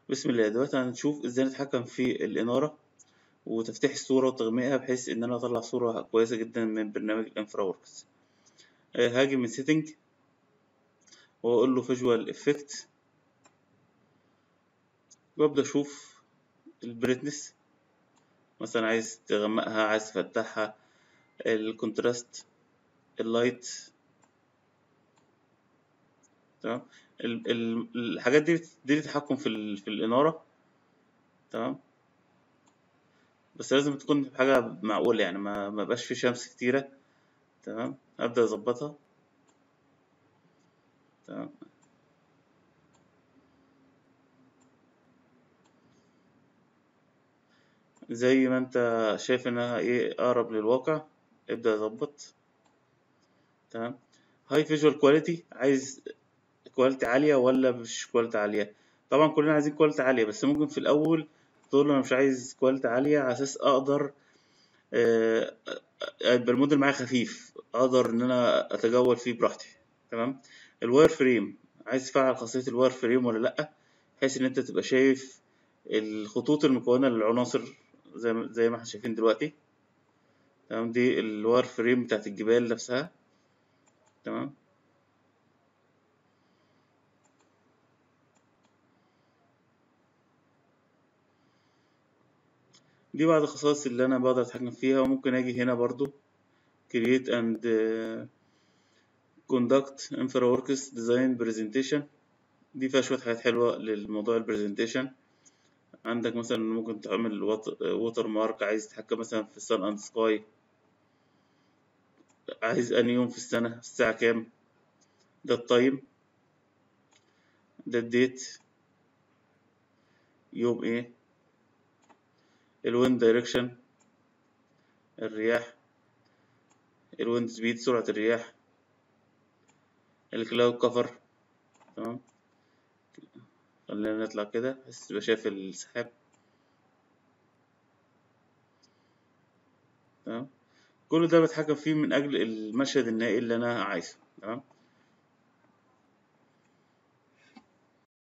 بسم الله دلوقتي هنشوف ازاي نتحكم في الإنارة وتفتيح الصورة وتغميقها بحيث إن أنا أطلع صورة كويسة جدا من برنامج الانفرا وركس هاجي من سيتنج وأقول له فيجوال افكت وأبدأ أشوف البريتنس مثلا عايز تغمقها عايز تفتحها الكونتراست اللايت تمام ال- ال- الحاجات دي دي تحكم في ال- في الإنارة تمام بس لازم تكون حاجة معقولة يعني ما ما بقاش في شمس كتيرة تمام أبدأ أظبطها تمام زي ما انت شايف انها ايه اقرب للواقع ابدأ اظبط تمام هاي فيجوال كواليتي عايز كواليتي عالية ولا مش كواليتي عالية طبعا كلنا عايزين كواليتي عالية بس ممكن في الأول تقول له أنا مش عايز كواليتي عالية على أساس أقدر آه، يبقى الموديل معايا خفيف أقدر إن أنا أتجول فيه براحتي تمام الواير فريم عايز تفعل خاصية الواير فريم ولا لأ بحيث إن أنت تبقى شايف الخطوط المكونة للعناصر زي ما زي ما احنا شايفين دلوقتي تمام دي الواير فريم بتاعت الجبال نفسها تمام دي بعض الخصائص اللي أنا بقدر أتحكم فيها وممكن أجي هنا برضو create and uh, conduct infra works design presentation دي فيها شوية حاجات حلوة للموضوع البرزنتيشن عندك مثلا ممكن تعمل ووتر مارك عايز تتحكم مثلا في السان اند سكاي عايز أنهي يوم في السنة الساعة كام ده التايم ده الديت يوم ايه الويند دايركشن الرياح الويند سبيد سرعة الرياح الكلاود كفر تمام خلينا نطلع كده بحيث تبقى شايف السحاب تمام كل ده بتحكم فيه من أجل المشهد النهائي اللي أنا عايزه تمام